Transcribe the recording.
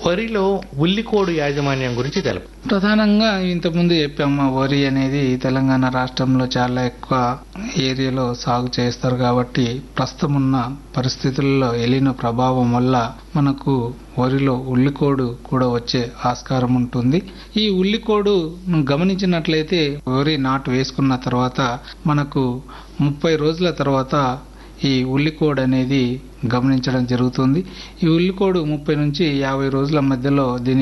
వరిలో ఉల్లికోడు యాజమాన్యం గురించి తెలుపు ప్రధానంగా ఇంతకుముందు చెప్పాము వరి అనేది తెలంగాణ రాష్ట్రంలో చాలా ఎక్కువ ఏరియాలో సాగు చేస్తారు కాబట్టి ప్రస్తుతం ఉన్న పరిస్థితుల్లో ఎలిన ప్రభావం వల్ల మనకు వరిలో ఉల్లికోడు కూడా వచ్చే ఆస్కారం ఉంటుంది ఈ ఉల్లికోడు గమనించినట్లయితే వరి నాటు వేసుకున్న తర్వాత మనకు ముప్పై రోజుల తర్వాత ఈ ఉల్లికోడ్ అనేది గమనించడం జరుగుతుంది ఈ ఉల్లికోడు ముప్పై నుంచి యాభై రోజుల మధ్యలో దీని